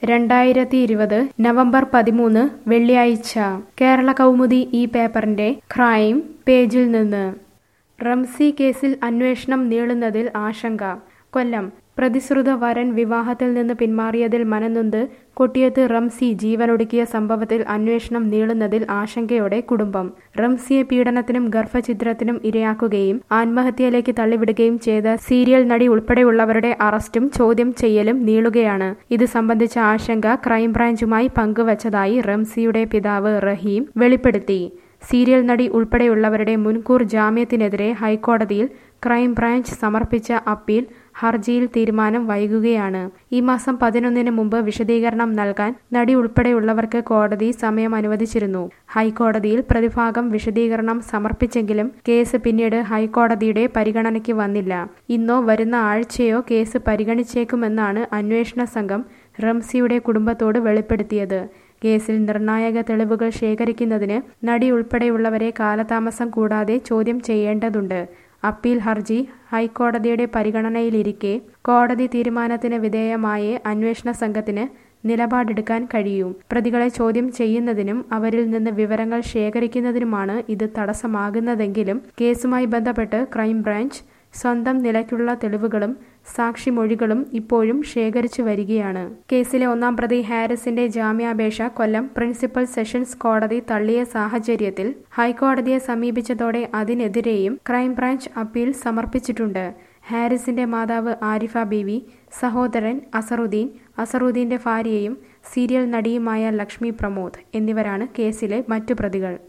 രണ്ടായിരത്തി ഇരുപത് നവംബർ പതിമൂന്ന് വെള്ളിയാഴ്ച കേരള കൗമുദി ഈ പേപ്പറിന്റെ ക്രൈം പേജിൽ നിന്ന് റംസി കേസിൽ അന്വേഷണം നീളുന്നതിൽ ആശങ്ക കൊല്ലം പ്രതിശ്രുത വരൻ വിവാഹത്തിൽ നിന്ന് പിന്മാറിയതിൽ മനനൊന്ത് കൊട്ടിയത്ത് റംസി ജീവനൊടുക്കിയ സംഭവത്തിൽ അന്വേഷണം നീളുന്നതിൽ ആശങ്കയോടെ കുടുംബം റംസിയെ പീഡനത്തിനും ഗർഭഛിദ്രത്തിനും ഇരയാക്കുകയും ആത്മഹത്യയിലേക്ക് തള്ളിവിടുകയും ചെയ്ത സീരിയൽ നടി ഉൾപ്പെടെയുള്ളവരുടെ അറസ്റ്റും ചോദ്യം ചെയ്യലും നീളുകയാണ് ഇത് സംബന്ധിച്ച ആശങ്ക ക്രൈംബ്രാഞ്ചുമായി പങ്കുവച്ചതായി റംസിയുടെ പിതാവ് റഹീം വെളിപ്പെടുത്തി സീരിയൽ നടി ഉൾപ്പെടെയുള്ളവരുടെ മുൻകൂർ ജാമ്യത്തിനെതിരെ ഹൈക്കോടതിയിൽ ക്രൈംബ്രാഞ്ച് സമർപ്പിച്ച അപ്പീൽ ഹർജിയിൽ തീരുമാനം വൈകുകയാണ് ഈ മാസം പതിനൊന്നിന് മുമ്പ് വിശദീകരണം നൽകാൻ നടി ഉൾപ്പെടെയുള്ളവർക്ക് കോടതി സമയം അനുവദിച്ചിരുന്നു ഹൈക്കോടതിയിൽ പ്രതിഭാഗം വിശദീകരണം സമർപ്പിച്ചെങ്കിലും കേസ് പിന്നീട് ഹൈക്കോടതിയുടെ പരിഗണനയ്ക്ക് വന്നില്ല ഇന്നോ വരുന്ന ആഴ്ചയോ കേസ് പരിഗണിച്ചേക്കുമെന്നാണ് അന്വേഷണ സംഘം റംസിയുടെ കുടുംബത്തോട് വെളിപ്പെടുത്തിയത് കേസിൽ നിർണായക തെളിവുകൾ ശേഖരിക്കുന്നതിന് നടി ഉൾപ്പെടെയുള്ളവരെ കാലതാമസം കൂടാതെ ചോദ്യം ചെയ്യേണ്ടതുണ്ട് അപ്പീൽ ഹർജി ഹൈക്കോടതിയുടെ പരിഗണനയിലിരിക്കെ കോടതി തീരുമാനത്തിന് വിധേയമായേ അന്വേഷണ സംഘത്തിന് നിലപാടെടുക്കാൻ കഴിയൂ പ്രതികളെ ചോദ്യം ചെയ്യുന്നതിനും അവരിൽ നിന്ന് വിവരങ്ങൾ ശേഖരിക്കുന്നതിനുമാണ് ഇത് തടസ്സമാകുന്നതെങ്കിലും കേസുമായി ബന്ധപ്പെട്ട് ക്രൈംബ്രാഞ്ച് സ്വന്തം നിലയ്ക്കുള്ള തെളിവുകളും സാക്ഷിമൊഴികളും ഇപ്പോഴും ശേഖരിച്ചു വരികയാണ് കേസിലെ ഒന്നാം പ്രതി ഹാരിസിന്റെ ജാമ്യാപേക്ഷ കൊല്ലം പ്രിൻസിപ്പൽ സെഷൻസ് കോടതി തള്ളിയ സാഹചര്യത്തിൽ ഹൈക്കോടതിയെ സമീപിച്ചതോടെ അതിനെതിരെയും ക്രൈംബ്രാഞ്ച് അപ്പീൽ സമർപ്പിച്ചിട്ടുണ്ട് ഹാരിസിന്റെ മാതാവ് ആരിഫ ബീവി സഹോദരൻ അസറുദ്ദീൻ അസറുദ്ദീന്റെ ഭാര്യയും സീരിയൽ നടിയുമായ ലക്ഷ്മി പ്രമോദ് എന്നിവരാണ് കേസിലെ മറ്റു പ്രതികൾ